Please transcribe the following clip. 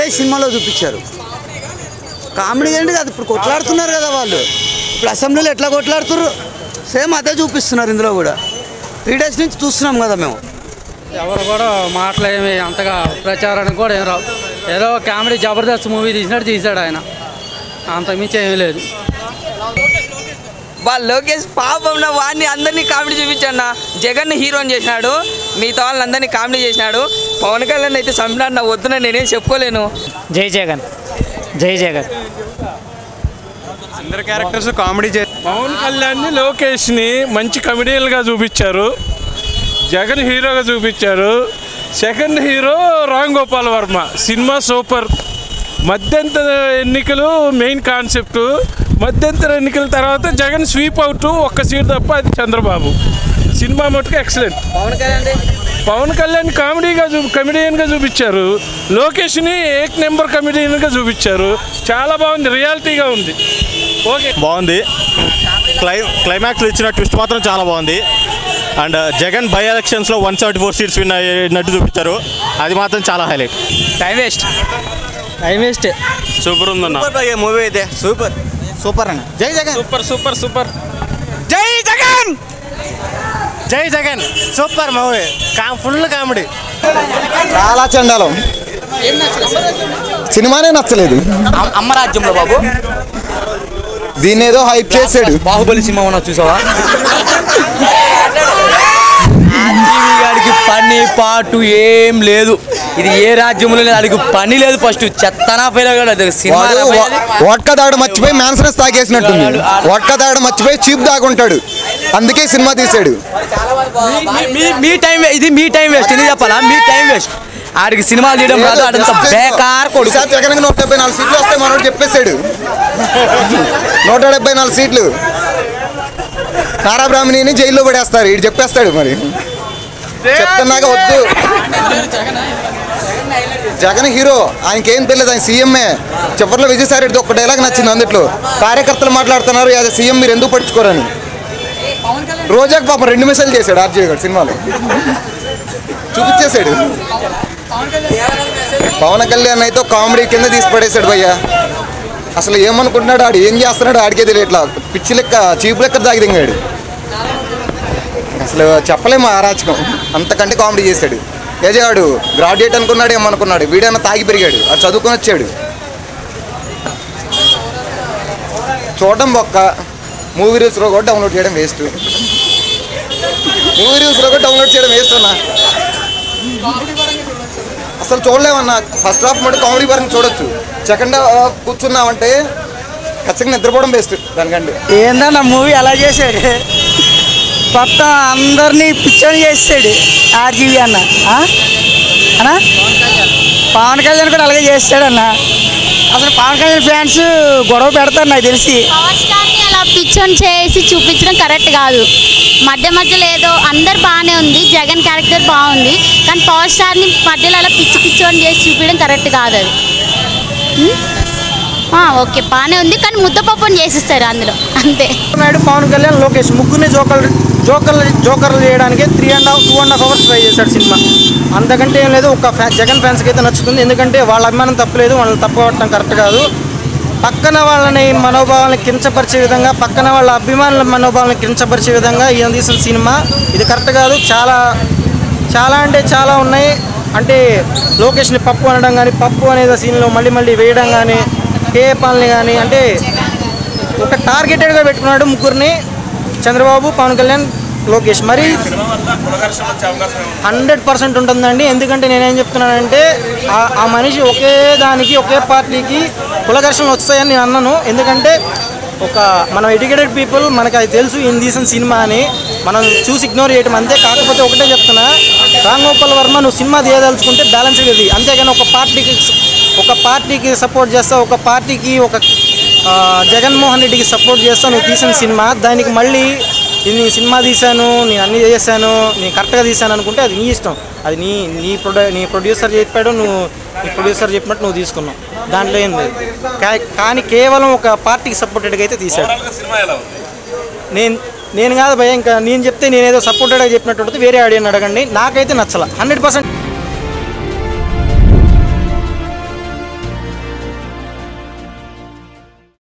Days సినిమాలో చూపించారు comedy ఏంటి కాదు ఇప్పుడు కొట్లాడుతున్నారు కదా వాళ్ళు ఇప్పుడు అసెంబ్లీలో ఎట్లా కొట్లాడుతున్నారు సేమ్ అదే చూపిస్తున్నారు ఇందులో కూడా త్రీ డేస్ నుంచి చూస్తున్నాం కదా మేము ఎవరు కూడా మాటలేమి అంతగా ప్రచారానికి కూడా ఏం రావు ఏదో కామెడీ జబర్దస్త్ మూవీ తీసినట్టు తీశాడు ఆయన అంతకుమించి ఏమీ లేదు బా లోకేష్ పాపం నా వాడిని అందరినీ కామెడీ చూపించాడు నా జగన్ హీరోని చేసినాడు మిగతా వాళ్ళందరినీ కామెడీ చేసినాడు పవన్ కళ్యాణ్ అయితే చంపినాడు నా వద్దున నేనేం చెప్పుకోలేను జై జగన్ జై జగన్ అందరు క్యారెక్టర్స్ కామెడీ చే పవన్ కళ్యాణ్ని లోకేష్ని మంచి కమెడియన్గా చూపించారు జగన్ హీరోగా చూపించారు సెకండ్ హీరో రామ్ గోపాల్ వర్మ సినిమా సూపర్ మధ్యంతర ఎన్నికలు మెయిన్ కాన్సెప్ట్ మధ్యంతర ఎన్నికల తర్వాత జగన్ స్వీప్ అవుట్ ఒక్క సీట్ తప్ప అది చంద్రబాబు సినిమా మటుకు ఎక్సలెంట్ పవన్ కళ్యాణ్ పవన్ కళ్యాణ్ కామెడీగా చూ కమెడియన్గా చూపించారు లోకేష్ని ఏక్ నెంబర్ కమెడియన్గా చూపించారు చాలా బాగుంది రియాలిటీగా ఉంది ఓకే బాగుంది క్లై క్లైమాక్స్ ఇచ్చిన ట్విస్ట్ మాత్రం చాలా బాగుంది అండ్ జగన్ బై ఎలక్షన్స్లో one seventy four seats win అయినట్టు చూపించారు అది మాత్రం చాలా highlight time waste time waste super ఉందన్న మూవీ అయితే సూపర్ సూపర్ అన్న Jai Jagan super super super Jai Jagan Jai Jagan super movie full comedy చాలా చండాలం సినిమానే నచ్చలేదు అమ్మ రాజ్యంలో బాబు దీన్ని ఏదో హైప్ చేసాడు బాహుబలి సినిమా ఉన్నా చూసావా గాడికి పని పాటు ఏం లేదు ఇది ఏ రాజ్యంలో లేదు అడిగి పని లేదు ఫస్ట్ చెత్తనా ఫెయిల్ అయ్యాడు సినిమా వాడు వడ్క తాగడం మర్చిపోయి మ్యాన్సనస్ తాగేసినట్టుంది వడ్క తాగడం మర్చిపోయి చీప్ తాగుంటాడు అందుకే సినిమా తీసాడు మీ- మీ మీ టైం ఇది మీ టైం వేస్ట్ ఇది చెప్పాలా మీ టైం వేస్ట్ ఆడికి సినిమాలు తీయడం రాదు ఆడంత బేకార్ కొడుకు ఈసారి జగన్ నూట డెబ్బై నాలుగు సీట్లు వస్తాయి మనోడు చెప్పేశాడు నూట డెబ్బై నాలుగు సీట్లు నారా బ్రాహ్మణిని జైల్లో పడేస్తారు ఇటు చెప్పేస్తాడు మరి చెప్తున్నాక వద్దు జగన్ హీరో ఆయనకేం తెలియదు ఆయన సీఎంఏ చివరిలో విజయసాయి రెడ్డి ఒక డైలాగ్ నచ్చింది అందుట్లో కార్యకర్తలు మాట్లాడుతున్నారు యాజ్ సీఎం మీరు ఎందుకు పట్టించుకోరని రోజాకి పాపం రెండు మెసేజ్ చేశాడు ఆర్జీవి గారు సినిమాలో చూపించేశాడు పవన్ కళ్యాణ్ అయితే ఒక కామెడీ కింద తీసి పడేశాడు భయ్య అసలు ఏమనుకుంటున్నాడు ఆడు ఏం చేస్తున్నాడు ఆడికే తెలియట్లా పిచ్చి లెక్క చీపు లెక్క దాగి దింగాడు అసలు చెప్పలేము అరాచకం అంతకంటే కామెడీ చేశాడు ఏజాడు గ్రాడ్యుయేట్ అనుకున్నాడు ఏమనుకున్నాడు వీడన్నా తాగి పెరిగాడు అది చదువుకొని వచ్చాడు చూడడం ఒక్క మూవీ రూల్స్లో కూడా డౌన్లోడ్ చేయడం వేస్ట్ మూవీ రూల్స్లో కూడా డౌన్లోడ్ చేయడం వేస్ట్ అన్నా అసలు చూడలేమన్నా ఫస్ట్ హాఫ్ మటు కామెడీ పరంగా చూడొచ్చు సెకండ్ హాఫ్ కూర్చున్నామంటే ఖచ్చితంగా నిద్రపోవడం బెస్ట్ దానికంటే ఏందన్న మూవీ అలా చేశాడు మొత్తం అందరినీ పిచ్చోని చేసాడు ఆర్జీవి అన్న ఆ? అన్న పవన్ కళ్యాణ్ కూడా అలాగే చేస్తాడు అన్న అసలు పవన్ కళ్యాణ్ ఫ్యాన్స్ గొడవ పెడతారు నాకు తెలిసి పవర్ స్టార్ని అలా పిచ్చోని చేసి చూపించడం కరెక్ట్ కాదు మధ్య మధ్యలో ఏదో అందరు బాగానే ఉంది జగన్ క్యారెక్టర్ బాగుంది కానీ పవర్ స్టార్ని మధ్యలో అలా పిచ్చి పిచ్చోని చేసి చూపించడం కరెక్ట్ కాదు అది ఉం? ఆ, ఓకే బాగానే ఉంది కానీ ముద్దపప్పుని చేసిస్తారు అందులో అంతే నాయుడు పవన్ కళ్యాణ్ లోకేష్ ముగ్గురిని జోకర్లు జోకర్లు జోకర్లు చేయడానికి three and half two and half hours try చేశాడు సినిమా అంతకంటే ఏం లేదు ఒక ఫ్యా జగన్ ఫ్యాన్స్కి అయితే నచ్చుతుంది ఎందుకంటే వాళ్ళ అభిమానం తప్పలేదు వాళ్ళని తప్పవటం కరెక్ట్ కాదు పక్కన వాళ్ళని మనోభావాలను కించపరిచే విధంగా పక్కన వాళ్ళ అభిమానుల మనోభావాలను కించపరిచే విధంగా ఈయన తీసిన సినిమా ఇది కరెక్ట్ కాదు చాలా చాలా అంటే చాలా ఉన్నాయి అంటే లోకేష్ని పప్పు అనడం కానీ పప్పు అనేది సీన్లో మళ్ళీ మళ్ళీ వేయడం కానీ కేపాలని కానీ అంటే ఒక టార్గెటెడ్గా పెట్టుకున్నాడు ముగ్గురిని చంద్రబాబు పవన్ కళ్యాణ్ లోకేష్ మరి హండ్రెడ్ పర్సెంట్ ఉంటుందండి ఎందుకంటే నేనేం చెప్తున్నానంటే ఆ- ఆ మనిషి ఒకే దానికి ఒకే పార్టీకి కులఘర్షణలు వస్తాయని నేను అన్నాను ఎందుకంటే ఒక మనం ఎడ్యుకేటెడ్ పీపుల్ మనకు అది తెలుసు ఈయన తీసిన సినిమా అని మనం చూసి ఇగ్నోర్ చేయటం అంతే కాకపోతే ఒకటే చెప్తున్నా రామ్ గోపాల్ వర్మ నువ్వు సినిమా తీయదలుచుకుంటే బ్యాలెన్స్ ఇది అంతేగాని ఒక పార్టీకి ఒక పార్టీకి సపోర్ట్ చేస్తా ఒక పార్టీకి ఒక ఆ, జగన్మోహన్ రెడ్డికి సపోర్ట్ చేస్తా నువ్వు తీసిన సినిమా దానికి మళ్ళీ ఇది నీ సినిమా తీశాను నేను అన్నీ చేశాను నేను కరెక్ట్గా తీశాను అనుకుంటే అది నీ ఇష్టం అది నీ నీ ప్రొడ్యూ నీ ప్రొడ్యూసర్ చెప్పాడు నువ్వు నీ ప్రొడ్యూసర్ చెప్పినట్టు నువ్వు తీసుకున్నావు దాంట్లో ఏం లేదు కా- కానీ కేవలం ఒక పార్టీకి సపోర్టెడ్గా అయితే తీశాడు నేను నేను కాదు భయ ఇంకా నేను చెప్తే నేనేదో సపోర్టెడ్గా చెప్పినట్టు ఉంటుంది వేరే ఆడియన్ అడగండి నాకైతే నచ్చల హండ్రెడ్ పర్సెంట్